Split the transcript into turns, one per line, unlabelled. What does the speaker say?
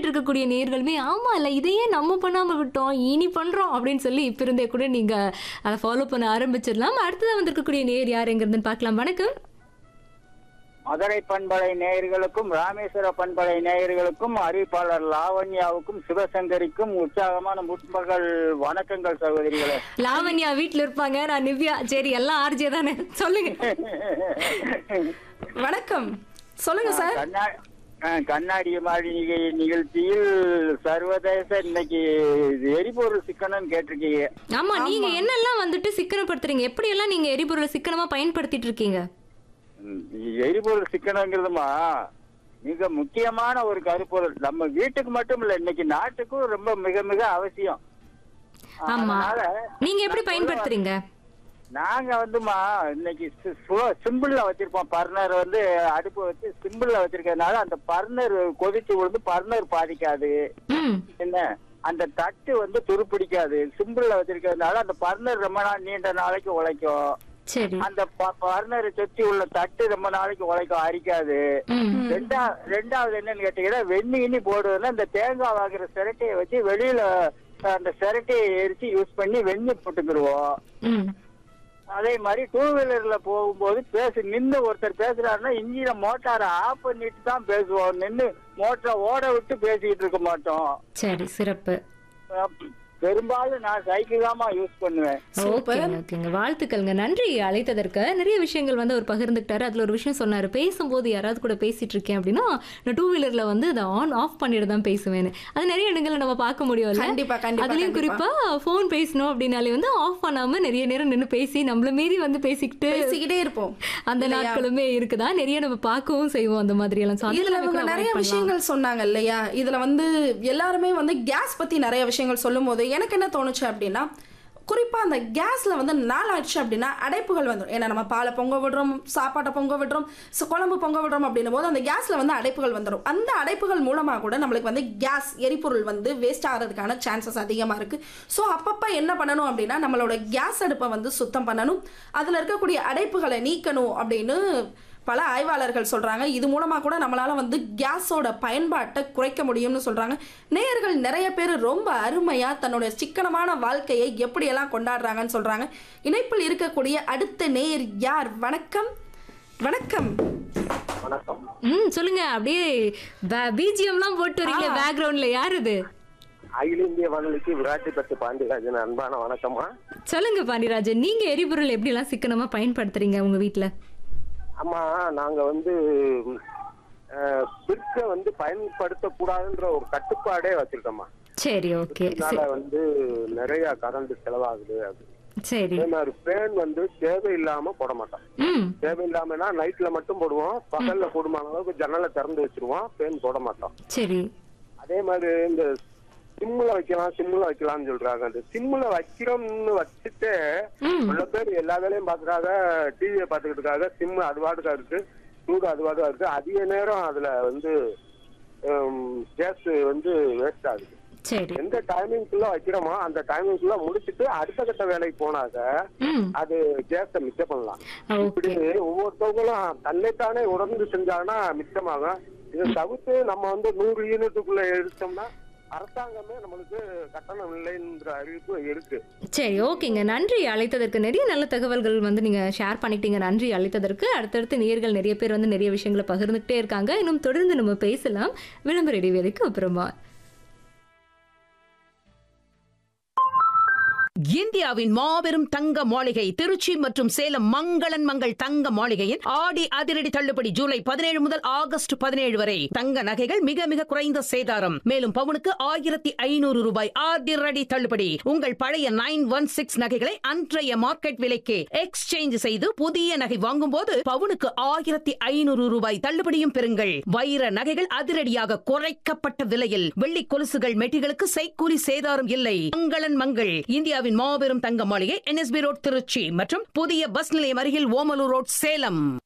கேட்டுட்டு இருக்கக்கூடிய நேர்களுமே ஆமா இல்ல இதையே நம்ம பண்ணாம விட்டோம் இனி பண்றோம் அப்படின்னு சொல்லி இப்ப இருந்தே கூட நீங்க அதை ஃபாலோ பண்ண ஆரம்பிச்சிடலாம் அடுத்ததா வந்திருக்கக்கூடிய நேர் யாருங்கிறதுன்னு பார்க்கலாம் வணக்கம்
மதுரை பண்பலை நேயர்களுக்கும் ராமேஸ்வர பண்பலை நேயர்களுக்கும் அறிவிப்பாளர் லாவண்யாவுக்கும் சிவசங்கரிக்கும் உற்சாகமான முற்பகல் வணக்கங்கள் சகோதரிகளே
லாவண்யா வீட்ல இருப்பாங்க நான் நிவ்யா சரி எல்லாம் ஆர்ஜே தானே சொல்லுங்க
வணக்கம் சொல்லுங்க சார்
கண்ணா அஹ், கண்ணாடி மாதிரி நிக- நிகழ்ச்சியில் சர்வதேச இன்னைக்கு எரிபொருள் சிக்கனம்னு கேட்டிருக்கீங்க
ஆமா நீங்க என்னெல்லாம் வந்துட்டு சிக்கனப்படுத்துறீங்க எப்படி எல்லாம் நீங்க எரிபொருளை சிக்கனமா பயன்படுத்திட்டு இருக்கீங்க
ம், எரிபொருள் சிக்கனங்கிறதுமா மிக முக்கியமான ஒரு கருப்பொருள் நம்ம வீட்டுக்கு மட்டும் இல்ல இன்னைக்கு நாட்டுக்கும் ரொம்ப மிக மிக அவசியம்
ஆமா
அதனால
நீங்க எப்படி பயன்படுத்துறீங்க
நாங்க வந்துமா இன்னைக்கு சிம்பிள்ல வச்சிருப்போம் பர்னர் வந்து அடுப்பு வச்சு சிம்பிள்ல வச்சிருக்கிறதுனால அந்த பர்னர் கொதிச்சு விழுந்து பர்னர் பாதிக்காது
ம்
என்ன அந்த தட்டு வந்து துருப்பிடிக்காது சிம்பிள்ல வச்சிருக்கிறதுனால அந்த பர்னர் ரொம்ப நாள் நீண்ட நாளைக்கு உழைக்கும்
சரி
அந்த பர்னரை சுத்தி உள்ள தட்டு ரொம்ப நாளைக்கு உழைக்கும் அரிக்காது
ம்
ரெண்டா ரெண்டாவது என்னன்னு கேட்டீங்கன்னா வெண்ணி இனி போடுவதுன்னா இந்த தேங்காய் வாங்குற சிரட்டையை வச்சு வெளியில அந்த சிரட்டையை எரிச்சு யூஸ் பண்ணி வெண்ணி போட்டுக்கிடுவோம்
ம்
அதே மாதிரி டூ வீலர்ல போகும்போது பேசு நின்னு ஒருத்தர் பேசுறாருன்னா இன்ஜின மோட்டாரை ஆஃப் பண்ணிட்டு தான் பேசுவோம் நின்னு மோட்டரை ஓட விட்டு பேசிக்கிட்டு இருக்க மாட்டோம்
சரி சிறப்பு
அப்~ பெரும்பாலும் நான் சைக்கிள் தாமா யூஸ் பண்ணுவேன்
ஓகேங்க ஓகேங்க வாழ்த்துக்கள்ங்க நன்றி அழைத்ததற்கு நிறைய விஷயங்கள் வந்து அவர் பகிர்ந்துக்கிட்டாரு அதுல ஒரு விஷயம் சொன்னாரு பேசும்போது யாராவது கூட பேசிட்டு இருக்கேன் அப்படின்னா நான் டூ வீலர்ல வந்து அதை ஆன் ஆஃப் பண்ணிட்டு தான் பேசுவேன் அது நிறைய இடங்கள்ல நம்ம பார்க்க முடியும்ல
கண்டிப்பா, கண்டிப்பா,
அதுலயும்
கண்டிப்பா.
குறிப்பா ஃபோன் பேசணும் அப்படின்னாலே வந்து ஆஃப் பண்ணாம நிறைய நேரம் நின்னு பேசி நம்மள மீறி வந்து பேசிக்கிட்டு
பேசிக்கிட்டே இருப்போம்
அந்த நாட்களுமே இருக்குதா நிறைய நம்ம பார்க்கவும் செய்வோம் அந்த மாதிரி எல்லாம் So,
இதுல
அதெல்லாம்
இவங்க
கூட
நிறைய
avoid பண்ணலாம்.
விஷயங்கள் சொன்னாங்க இல்லையா இதுல வந்து எல்லாருமே வந்து கேஸ் பத்தி நிறைய விஷயங்கள் சொல்லும்போது எனக்கு என்ன தோணுச்சு அப்படின்னா குறிப்பா அந்த கேஸ்ல வந்து நாள் ஆயிடுச்சு அப்படின்னா அடைப்புகள் வந்துடும் ஏன்னா நம்ம பாலை பொங்க விடுறோம் சாப்பாட்டை பொங்க விடுறோம் சு- குழம்பு பொங்க விடுறோம் அப்படின்னும் போது அந்த கேஸ்ல வந்து அடைப்புகள் வந்துடும் அந்த அடைப்புகள் மூலமா கூட நம்மளுக்கு வந்து கேஸ் எரிபொருள் வந்து வேஸ்ட் ஆகிறதுக்கான சான்சஸ் அதிகமா இருக்கு ஸோ அப்பப்ப என்ன பண்ணணும் அப்படின்னா நம்மளோட கேஸ் அடுப்பை வந்து சுத்தம் பண்ணணும் அதுல இருக்கக்கூடிய அடைப்புகளை நீக்கணும் அப்படின்னு பல ஆய்வாளர்கள் சொல்றாங்க இது மூலமா கூட நம்மளால வந்து கேஸோட பயன்பாட்டை குறைக்க முடியும்னு சொல்றாங்க நேயர்கள் நிறைய பேர் ரொம்ப அருமையா தன்னுடைய சிக்கனமான வாழ்க்கையை எப்படியெல்லாம் கொண்டாடுறாங்கன்னு சொல்றாங்க இணைப்பில் இருக்கக்கூடிய அடுத்த நேயர் யார் வணக்கம் வணக்கம்
வணக்கம்
ம் சொல்லுங்க அப்படியே பிஜிஎம்லாம் போட்டு வரீங்க பேக்ரவுண்ட்ல யார் இது
அகில இந்திய வானொலிக்கு விராட்டிப்பட்டு பாண்டியராஜன் அன்பான வணக்கம்மா
சொல்லுங்க பாண்டியராஜன் நீங்க எரிபொருள் எப்படி எல்லாம் சிக்கனமா பயன்படுத்துறீங்க உங்க வீட்ல
அம்மா நாங்க வந்து அஹ், பிற்க வந்து பயன்படுத்த கூடாதுன்ற ஒரு கட்டுப்பாடே வச்சிருக்கோம்மா
சரி ஓகே
இதனால வந்து நிறைய கரண்ட் செலவாகுது அது
சரி
அதே மாதிரி ஃபேன் வந்து தேவையில்லாம போட மாட்டோம்
ம்
தேவையில்லாமனா நைட்ல மட்டும் போடுவோம் பகல்ல போடுமான அளவுக்கு ஜன்னலை திறந்து வச்சிருவோம் ஃபேன் போட மாட்டோம்
சரி
அதே மாதிரி இந்த சிம்முல வைக்கலாம் சிம்முல வைக்கலாம்னு சொல்றாங்க அந்த சிம்முல வைக்கிறோம்னு வச்சுட்டு
ம்
உள்ள பேர் எல்லா வேலையும் பாக்குறாங்க டிவியை பாத்துக்கிட்டு இருக்காங்க சிம் அது பாட்டுக்கா இருக்கு சூடு அது பாட்டுக்கா இருக்கு அதிக நேரம் அதுல வந்து கேஸ் வந்து வேஸ்ட் ஆகுது
சரி
எந்த டைமிங்குள்ள வைக்கிறோமோ அந்த டைமிங்குள்ள முடிச்சிட்டு அடுத்த கட்ட வேலைக்கு போனாக்க
ம்
அது கேஸை மிச்சம் பண்ணலாம் இப்படி
ஓகே
ஒவ்வொருத்தவங்களும் தன்னைத்தானே உணர்ந்து செஞ்சாங்கன்னா மிச்சமாகும் இதை தவிர்த்து நம்ம வந்து நூறு யூனிட்டுக்குள்ள எடுத்தோம்னா அரசாங்கமே நம்மளுக்கு கட்டணம் இல்லைன்ற அறிவிப்பு இருக்கு
சரி ஓகேங்க நன்றி அழைத்ததற்கு நிறைய நல்ல தகவல்கள் வந்து நீங்க ஷேர் பண்ணிட்டீங்க நன்றி அழைத்ததற்கு அடுத்தடுத்து நேயர்கள் நிறைய பேர் வந்து நிறைய விஷயங்களை பகிர்ந்துகிட்டே இருக்காங்க இன்னும் தொடர்ந்து நம்ம பேசலாம் விளம்பர இடைவேளைக்கு அப்புறமா
இந்தியாவின் மாபெரும் தங்க மாளிகை திருச்சி மற்றும் சேலம் மங்களன் மங்கள் தங்க மாளிகையின் ஆடி அதிரடி தள்ளுபடி ஜூலை பதினேழு முதல் ஆகஸ்ட் பதினேழு வரை தங்க நகைகள் மிக மிக குறைந்த சேதாரம் மேலும் பவுனுக்கு ஆயிரத்தி ஐநூறு ரூபாய் அதிரடி தள்ளுபடி உங்கள் பழைய நைன் ஒன் சிக்ஸ் நகைகளை அன்றைய மார்க்கெட் விலைக்கு எக்ஸ்சேஞ்ச் செய்து புதிய நகை வாங்கும் போது பவுனுக்கு ஆயிரத்தி ஐநூறு ரூபாய் தள்ளுபடியும் பெறுங்கள் வைர நகைகள் அதிரடியாக குறைக்கப்பட்ட விலையில் வெள்ளி கொலுசுகள் மெட்டிகளுக்கு செய்கூலி சேதாரம் இல்லை மங்களன் மங்கள் இந்தியாவின் மாபெரும் தங்க மாளிகை என்எஸ்பி ரோட் திருச்சி மற்றும் புதிய பஸ் நிலையம் அருகில் ஓமலூர் ரோட் சேலம்